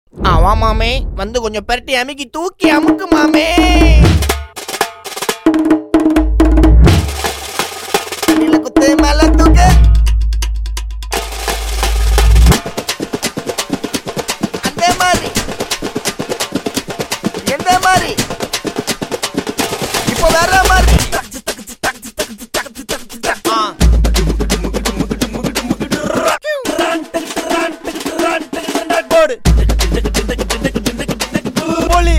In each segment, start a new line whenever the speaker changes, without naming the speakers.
ஆமா மாமே வந்து கொஞ்சம் பெரட்டி அமுக்கி தூக்கி அமுக்கு மாமே தண்ணியில குத்து மேல தூக்கு அந்த மாதிரி எந்த மாதிரி இப்போ வேற மாதிரி ஆ. போடு போலி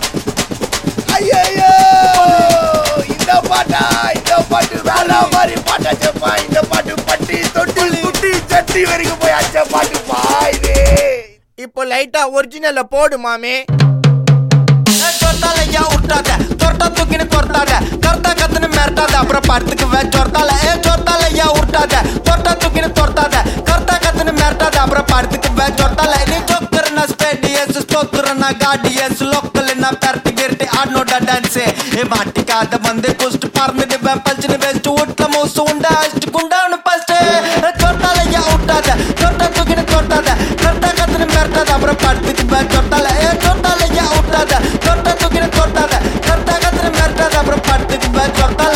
ஐயோ இந்த பாட்டா இந்த பாட்டு வேற மாதிரி பாட்டா செப்பா இந்த பாட்டு பட்டி தொட்டி குட்டி சட்டி வரைக்கும் போய் அச்ச பாட்டு பாயுது இப்போ லைட்டா ஒரிஜினல்ல போடு மாமே
சொர்த்தாலையா விட்டாத தொர்த்தா தூக்கின்னு கொர்த்தாத கர்த்தா கத்துன்னு மிரட்டாத அப்புறம் படத்துக்கு வே சொர்த்தால ஏ சொர்த்தாலையா விட்டாத தொர்த்தா தூக்கின்னு தொர்த்தாத கர்த்தா கத்துன்னு மிரட்டாத அப்புறம் படத்துக்கு வே சொர்த்தால நீ ஜோக்கர்னா ஸ்பேடியஸ் ஸ்டோக்கர்னா கார்டியஸ் லோக்கல்னா பெரட்டி கிரட்டி ஆடனோட டான்ஸ் ஏ மாட்டிக்காத வந்து குஸ்ட் பறந்துட்டு பல்ச்சுன்னு வெஸ்ட் வீட்ல மூசு உண்டா அஷ்டு குண்டான்னு ஃபர்ஸ்ட் சொர்த்தாலையா விட்டாத தொர்த்தா தூக்கின்னு தொர்த்தாத கர்த்தா கத்துன்னு மிரட்டாத அப்புறம் படத்துக்கு வே சொர்த்தால ஏ சொர்த்தாலையா விட்டாத தொர்த்தா தூக்கின்னு தொர்த்தாத கர்த்தா கத்துன்னு மிரட்டாத அப்புறம் படத்துக்கு வே சொர்த்தால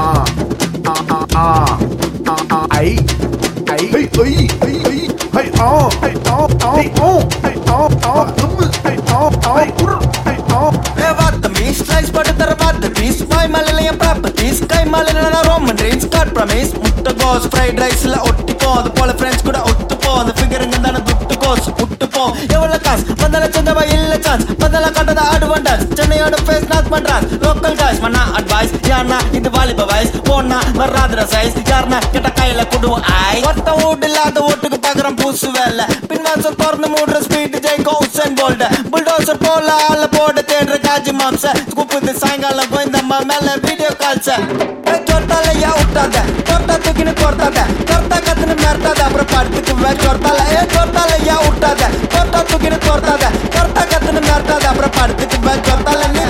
ஐ ஐ ஐ ஐ ஐ ஐ ஐ ஆ ஐ ஆ ஆ ஓ ஐ ஆ ஆ தும்மு ஐ ஆ ஆ உர் ஐ ஆ
ஏ வாத்த மீஸ் ஸ்லைஸ் போட்டு தர வாத்த பீஸ் வாய் மலையில என் ப்ராப்பர்ட்டிஸ் கை மலையில நான் ரோமன் ட்ரீம்ஸ் காட் ப்ரமீஸ் முட்டை கோஸ் ஃப்ரைட் ரைஸ்ல ஒட்டிப்போ அது போல ஃப்ரெண்ட்ஸ் கூட ஒட்டுப்போ அந்த ஃபிகருங்க தானே துட்டு கோஸ் விட்டுப்போ எவ்வளவு காசு வந்தால சொந்தமா இல்ல சான்ஸ் வந்தால கண்டத அட்வான்டேஜ் சென்னையோட ஃபேஸ் நாக் பண்றான் லோக்கல் காய்ஸ் மண்ணா அட்வைஸ் யாருனா இது வாலிப வயசு போனா வராதுற சைஸ் யாருனா கிட்ட கையில குடுவோம் ஐ ஒருத்த வீடு இல்லாத ஓட்டுக்கு பாக்குறோம் பூசு வேலை பின்வாசல் திறந்து மூடுற ஸ்பீட் ஜெய்கோ உசன் போல்ட புல்டோசர் போல ஆள போட தேடுற காஜி மாம்ச குப்புது சாயங்காலம் கோயந்தம்மா மேல வீடியோ கால்ஸ சொர்த்தாலையா விட்டாத தொட்டா தூக்கின்னு கொர்த்தாத கொர்த்தா கத்துன்னு மிரட்டாத அப்புறம் படத்துக்கு வே சொர்த்தால ஏ சொர்த்தாலையா விட்டாத தொட்டா தூக்கின்னு கொர்த்தாத கொர்த்தா கத்துன்னு மிரட்டாத அப்புறம் படத்துக்கு வே சொர்த்தால நீ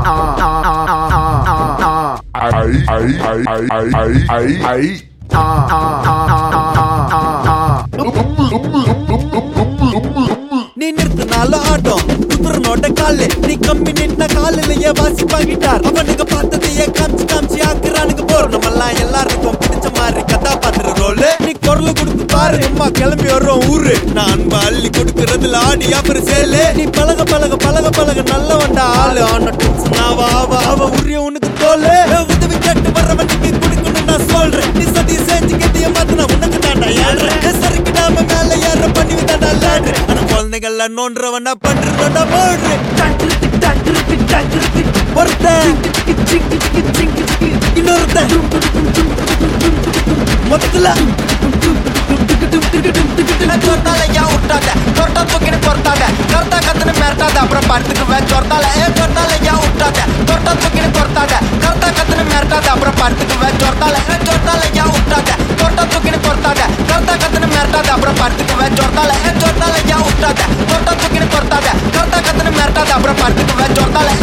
ஐ ஐ ஐ ஐ ஐ ஐ ஐ ஆ ஆ ஆ ஆ ஆ ஆ தும்மு தும்மு தும்மு தும்மு தும்மு தும்மு
நீ நிறுத்தினால ஆட்டம் குதிரனோட காலு நீ கம்மி நின்ன காலிலேயே வாசிப்பாங்கிட்டார் அவனுக்கு பார்த்ததையே காமிச்சு காமிச்சு ஆக்குறானுங்க போற நம்மெல்லாம் எல்லாருக்கும் பிடிச்ச மாதிரி கதாபாத்திர ரோல் நீ குரல் கொடுத்து பாரு அம்மா கிளம்பி வர்றோம் ஊரு நான் அன்பு அள்ளி கொடுக்கறதுல ஆடி அப்புறம் சேலு நீ பழக பழக பழக பழக நல்லவன்டா ஆளு ஆன நான் வா வா அவ உரிய உனக்கு தோலு உதவி கேட்டு வர்றவனுக்கு கொடுக்கணும் நான் சொல்றேன் நீ சதி செஞ்சு கட்டிய மாத்தினா உனக்கு தாண்டா ஏழ்றேன் சரிக்கிடாம மேல ஏற பண்ணி விட்டாடா லாடு ஆனா குழந்தைகள்ல நோன்றவனா பண்றதா போடுறேன் ஒருத்தன் இன்னொருத்தன் மொத்தத்துல சொர்த்தாலையா விட்டாத சொர்த்தா தூக்கின்னு பொறுத்தாத கர்த்தா கத்துன்னு மிரட்டாத அப்புறம் படத்துக்கு வே சொர்த்தால ஏ சொர்த்தாலையா விட்டாத சொர்த்தா தூக்கின்னு பொறுத்தாத கர்த்தா கத்துன்னு மிரட்டாத அப்புறம் படத்துக்கு வே சொர்த்தால ஏ சொர்த்தாலையா விட்டாத சொர்த்தா தூக்கின்னு பொறுத்தாத கர்த்தா கத்துன்னு மிரட்டாத அப்புறம் படத்துக்கு வே சொர்த்தால ஏ சொர்த்தாலையா விட்டாத சொர்த்தா தூக்கின்னு பொறுத்தாத கர்த்தா கத்துன்னு மிரட்டாத அப்புறம் படத்துக்கு வே சொர்த்தால